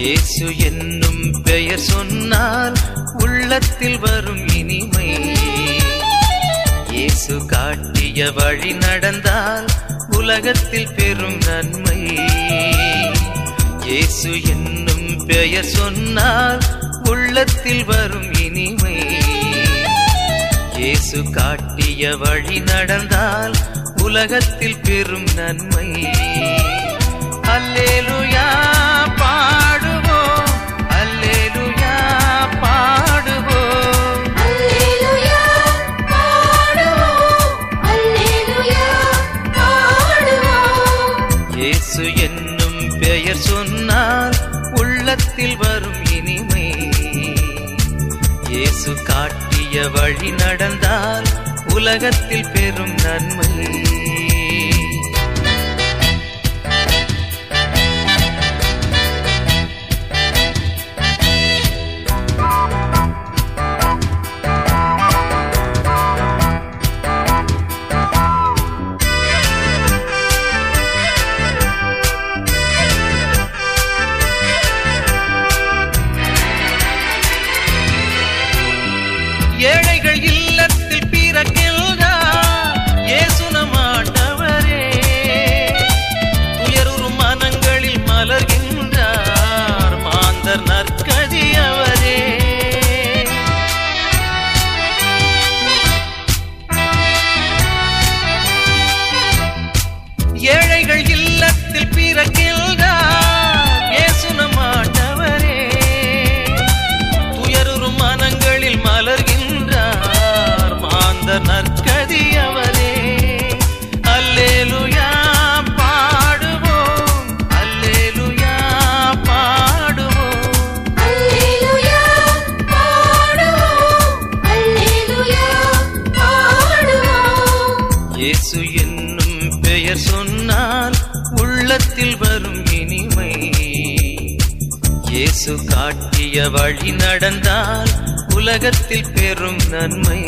இயேசு என்னும் பெயர் சொன்னால் உள்ளத்தில் வரும் இனிமை இயேசு காட்டிய வழி நடந்தால் உலகத்தில் பெரும் நன்மை இயேசு என்னும் பெயர் சொன்னால் உள்ளத்தில் வரும் இனிமை இயேசு காட்டிய வழி நடந்தால் உலகத்தில் பெரும் நன்மை அல்லேலுயா பாடுவோம் அல்லேலுயா பாடுவோம் அல்லேலூயா பாடுவோம் அல்லேலூயா பாடுவோம் இயேசு என்னும் பெயர் சொன்னால் உள்ளத்தில் வரும் இனிமை இயேசு காட்டிய வழி நடந்தால் உலகத்தில் பெரும் நன்மை ஏழைகள் இல்லத்தில் பிறக்கின்றார் இயேசு நம் ஆண்டவரே துயருறும் மனங்களில் மலர்கின்றார் மாந்தர் நற்கதி அவரே ஏழைகள் இல்லத்தில் பிறக்கின்றார் இயேசு நம் ஆண்டவரே துயருறும் மனங்களில் மலர்கின்றார் மாந்த நற்கதி அவரே அல்லேலுயா பாடுவோம் அல்லேலுயா பாடுவோம் அல்லேலூயா பாடுவோம் அல்லேலூயா பாடுவோம் இயேசு என்னும் பெயர் சொன்னால் உள்ளத்தில் வரும் இனிமை இயேசு காட்டிய வழி நடந்தால் உலகத்தில் பெரும் நன்மை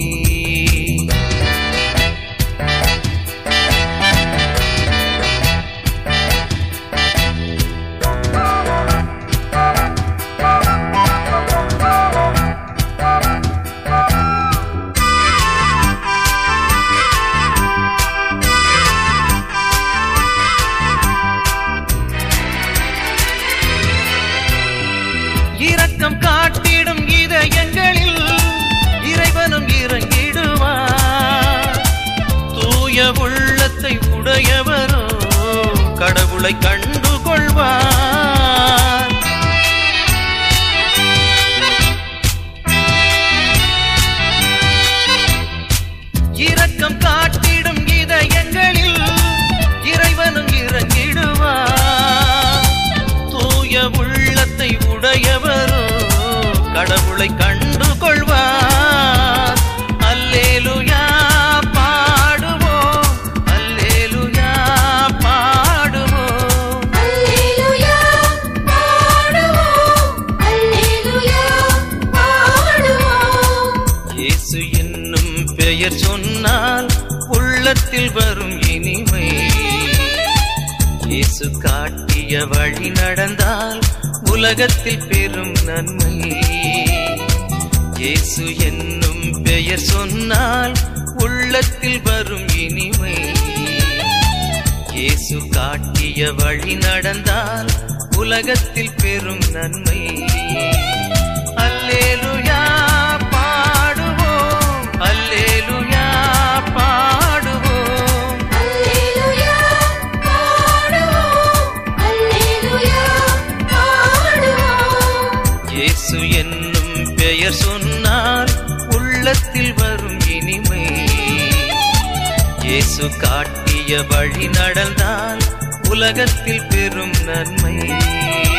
இரக்கம் காட்டிடும் இதயங்களில் இறைவனும் இறங்கிடுவார் தூய உள்ளத்தை உடையவரோ கடவுளை கண்டு கொள்வார் இரக்கம் காட்டிடும் இதயங்களில் இறைவனும் இறங்கிடுவார் தூய உள்ளத்தை உடையவரோ கடவுளை கண்டு கொள்வார் அல்லேலுயா பாடுவோம் அல்லேலுயா பாடுவோம் அல்லேலூயா பாடுவோம் அல்லேலூயா பாடுவோம் இயேசு என்னும் பெயர் சொன்னால் உள்ளத்தில் வரும் இனிமை இயேசு காட்டிய வழி நடந்தால் உலகத்தில் பெரும் நன்மை இயேசு என்னும் பெயர் சொன்னால் உள்ளத்தில் வரும் இனிமை இயேசு காட்டிய வழி நடந்தால் உலகத்தில் பெரும் நன்மை அல்லேலுயா பாடுவோம் அல்லேலுயா பாடுவோம் அல்லேலூயா பாடுவோம் அல்லேலூயா பாடுவோம் இயேசு என்னும் பெயர் சொன்னால் உள்ளத்தில் வரும் இனிமை இயேசு காட்டிய வழி நடந்தால் உலகத்தில் பெரும் நன்மை